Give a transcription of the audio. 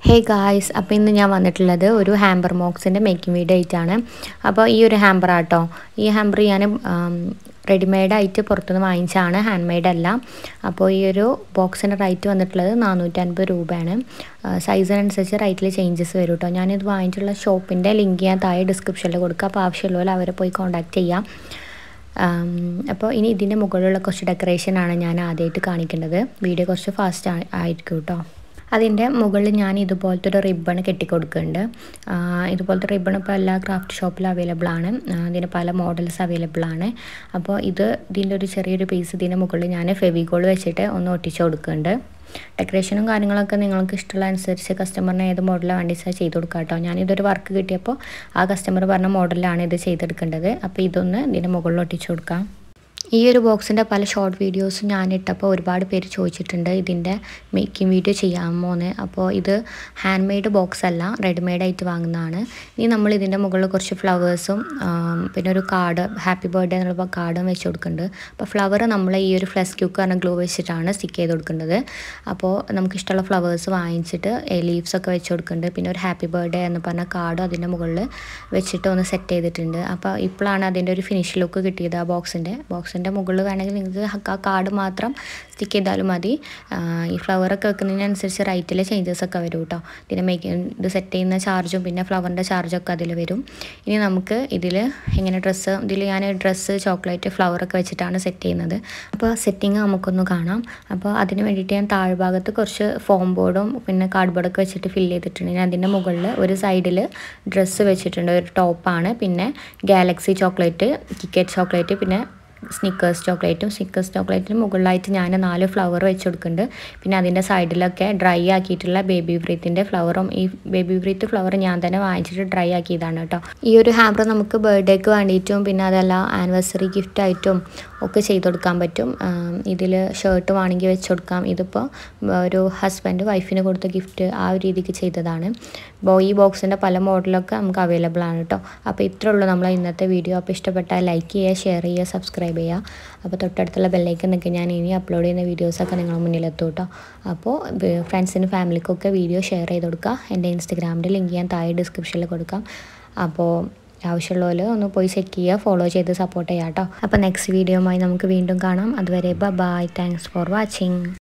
hey guys അപ്പോൾ ഇന്ന് ഞാൻ വന്നിട്ടുള്ളത് ഒരു ഹാമ്പർ മോക്സിൻ്റെ മേക്കിംഗ് വീഡിയോ ആയിട്ടാണ് അപ്പോൾ ഈ ഒരു ഹാമ്പർ ആട്ടോ ഈ ഹാമ്പർ ഞാൻ റെഡിമെയ്ഡ് ആയിട്ട് പുറത്തുനിന്ന് വാങ്ങിച്ചാണ് ഹാൻഡ് മെയ്ഡ് അല്ല അപ്പോൾ ഈ ഒരു ബോക്സിൻ്റെ റേറ്റ് വന്നിട്ടുള്ളത് നാനൂറ്റൻപത് രൂപയാണ് സൈസിനനുസരിച്ച് റേറ്റിൽ ചേഞ്ചസ് വരും കേട്ടോ ഞാനിത് വാങ്ങിച്ചിട്ടുള്ള ഷോപ്പിൻ്റെ ലിങ്ക് ഞാൻ താഴെ ഡിസ്ക്രിപ്ഷനിൽ കൊടുക്കുക അപ്പോൾ ആവശ്യമുള്ളവർ അവരെ പോയി കോൺടാക്റ്റ് ചെയ്യാം അപ്പോൾ ഇനി ഇതിൻ്റെ മുകളിലുള്ള കുറച്ച് ഡെക്കറേഷനാണ് ഞാൻ ആദ്യമായിട്ട് കാണിക്കേണ്ടത് വീഡിയോ കുറച്ച് ഫാസ്റ്റ് ആയിരിക്കും കേട്ടോ അതിൻ്റെ മുകളിൽ ഞാൻ ഇതുപോലത്തെ ഒരു റിബൺ കെട്ടിക്കൊടുക്കുന്നുണ്ട് ഇതുപോലത്തെ റിബൺ ഇപ്പോൾ എല്ലാ ക്രാഫ്റ്റ് ഷോപ്പിലും അവൈലബിൾ ആണ് ഇതിന് പല മോഡൽസ് അവൈലബിൾ ആണ് അപ്പോൾ ഇത് ഇതിൻ്റെ ഒരു ചെറിയൊരു പീസ് ഇതിൻ്റെ മുകളിൽ ഞാൻ ഫെവിഗോൾ വെച്ചിട്ട് ഒന്ന് ഒട്ടിച്ച് കൊടുക്കുന്നുണ്ട് ഡെക്കറേഷനും കാര്യങ്ങളൊക്കെ നിങ്ങൾക്ക് ഇഷ്ടമുള്ള അനുസരിച്ച് കസ്റ്റമറിന് ഏത് മോഡലാണ് വേണ്ടി വെച്ചാൽ ചെയ്ത് കൊടുക്കാം കേട്ടോ ഞാനിതൊരു വർക്ക് കിട്ടിയപ്പോൾ ആ കസ്റ്റമർ പറഞ്ഞ മോഡലാണ് ഇത് ചെയ്തെടുക്കേണ്ടത് അപ്പോൾ ഇതൊന്ന് ഇതിൻ്റെ മുകളിൽ ഒട്ടിച്ച് കൊടുക്കാം ഈ ഒരു ബോക്സിൻ്റെ പല ഷോർട്ട് വീഡിയോസും ഞാൻ ഇട്ടപ്പോൾ ഒരുപാട് പേര് ചോദിച്ചിട്ടുണ്ട് ഇതിൻ്റെ മേക്കിംഗ് വീഡിയോ ചെയ്യാമോ എന്ന് അപ്പോൾ ഇത് ഹാൻഡ് മെയ്ഡ് ബോക്സ് അല്ല റെഡിമെയ്ഡ് ആയിട്ട് വാങ്ങുന്നതാണ് ഇനി നമ്മൾ ഇതിൻ്റെ മുകളിൽ കുറച്ച് ഫ്ലവേഴ്സും പിന്നെ ഒരു കാർഡ് ഹാപ്പി ബർത്ത്ഡേ എന്നുള്ള കാർഡും വെച്ച് കൊടുക്കുന്നുണ്ട് അപ്പോൾ ഫ്ലവർ നമ്മൾ ഈ ഒരു ഫ്ലസ് ക്യൂക്ക് പറഞ്ഞ ഗ്ലൂ വെച്ചിട്ടാണ് സ്റ്റിക്ക് ചെയ്ത് കൊടുക്കേണ്ടത് അപ്പോൾ നമുക്ക് ഇഷ്ടമുള്ള ഫ്ലവേഴ്സ് വാങ്ങിച്ചിട്ട് ലീവ്സ് ഒക്കെ വെച്ച് കൊടുക്കുന്നുണ്ട് പിന്നെ ഒരു ഹാപ്പി ബർത്ത്ഡേ എന്ന് പറഞ്ഞ കാർഡും അതിൻ്റെ മുകളിൽ വെച്ചിട്ട് ഒന്ന് സെറ്റ് ചെയ്തിട്ടുണ്ട് അപ്പോൾ ഇപ്പോഴാണ് അതിൻ്റെ ഒരു ഫിനിഷ് ലുക്ക് കിട്ടിയത് ആ ബോക്സിൻ്റെ ബോക്സിൻ്റെ ബോക്സിൻ്റെ മുകളിൽ വേണമെങ്കിൽ നിങ്ങൾക്ക് ആ കാർഡ് മാത്രം സ്റ്റിക്ക് ചെയ്താലും മതി ഈ ഫ്ലവറൊക്കെ വെക്കുന്നതിനനുസരിച്ച് റൈറ്റിൽ ചേഞ്ചസ് ഒക്കെ വരും കേട്ടോ ഇതിനെ മേക്ക് ഇത് സെറ്റ് ചെയ്യുന്ന ചാർജും പിന്നെ ഫ്ലവറിൻ്റെ ചാർജൊക്കെ അതിൽ വരും ഇനി നമുക്ക് ഇതിൽ എങ്ങനെ ഡ്രസ്സ് ഇതിൽ ഞാൻ ഡ്രസ്സ് ചോക്ലേറ്റ് ഫ്ലവറൊക്കെ വെച്ചിട്ടാണ് സെറ്റ് ചെയ്യുന്നത് അപ്പോൾ സെറ്റിങ് നമുക്കൊന്ന് കാണാം അപ്പോൾ അതിന് വേണ്ടിയിട്ട് ഞാൻ താഴ്ഭാഗത്ത് കുറച്ച് ഫോം ബോർഡും പിന്നെ കാർഡ് ബോർഡൊക്കെ വെച്ചിട്ട് ഫില്ല് ചെയ്തിട്ടുണ്ട് ഞാൻ അതിൻ്റെ മുകളിൽ ഒരു സൈഡിൽ ഡ്രസ്സ് വെച്ചിട്ടുണ്ട് ഒരു ടോപ്പാണ് പിന്നെ ഗാലക്സി ചോക്ലേറ്റ് കിക്കറ്റ് ചോക്ലേറ്റ് പിന്നെ സ്നിക്കേഴ്സ് ചോക്ലേറ്റും സ്നിക്കേഴ്സ് ചോക്ലേറ്റിന് മുകളിലായിട്ട് ഞാൻ നാല് ഫ്ലവർ വെച്ച് കൊടുക്കുന്നുണ്ട് പിന്നെ അതിൻ്റെ സൈഡിലൊക്കെ ഡ്രൈ ആക്കിയിട്ടുള്ള ബേബി ബ്രീത്തിൻ്റെ ഫ്ലവറും ഈ ബേബി ബ്രീത്ത് ഫ്ലവർ ഞാൻ തന്നെ വാങ്ങിച്ചിട്ട് ഡ്രൈ ആക്കിയതാണ് കേട്ടോ ഈ ഒരു ഹാമ്പർ നമുക്ക് ബർത്ത്ഡേക്ക് വേണ്ടിയിട്ടും പിന്നെ അതല്ല ആനിവേഴ്സറി ഗിഫ്റ്റ് ആയിട്ടും ഒക്കെ ചെയ്ത് കൊടുക്കാൻ പറ്റും ഇതിൽ ഷർട്ട് വേണമെങ്കിൽ വെച്ച് കൊടുക്കാം ഇതിപ്പോൾ ഒരു ഹസ്ബൻഡ് വൈഫിന് കൊടുത്ത ഗിഫ്റ്റ് ആ ഒരു രീതിക്ക് ചെയ്തതാണ് അപ്പോൾ ഈ ബോക്സിൻ്റെ പല മോഡലൊക്കെ നമുക്ക് അവൈലബിൾ ആണ് കേട്ടോ അപ്പോൾ ഇത്രേ ഉള്ളൂ നമ്മൾ ഇന്നത്തെ വീഡിയോ അപ്പോൾ ഇഷ്ടപ്പെട്ടാൽ ലൈക്ക് ചെയ്യുക ഷെയർ ചെയ്യുക സബ്സ്ക്രൈബ് ചെയ്യുക അപ്പോൾ തൊട്ടടുത്തുള്ള ബെല്ലൈക്കൻ നിൽക്കുക ഞാൻ ഇനി അപ്ലോഡ് ചെയ്യുന്ന വീഡിയോസൊക്കെ നിങ്ങളുടെ മുന്നിലെത്തും കേട്ടോ അപ്പോൾ ഫ്രണ്ട്സിനും ഫാമിലിക്കൊക്കെ വീഡിയോ ഷെയർ ചെയ്ത് കൊടുക്കുക എൻ്റെ ഇൻസ്റ്റഗ്രാമിൻ്റെ ലിങ്ക് ഞാൻ താഴെ ഡിസ്ക്രിപ്ഷനിൽ കൊടുക്കാം അപ്പോൾ ആവശ്യമുള്ളവർ ഒന്ന് പോയി ചെക്ക് ചെയ്യുക ഫോളോ ചെയ്ത് സപ്പോർട്ട് ചെയ്യാം കേട്ടോ അപ്പോൾ നെക്സ്റ്റ് വീഡിയോയുമായി നമുക്ക് വീണ്ടും കാണാം അതുവരെ ബൈ താങ്ക്സ് ഫോർ വാച്ചിങ്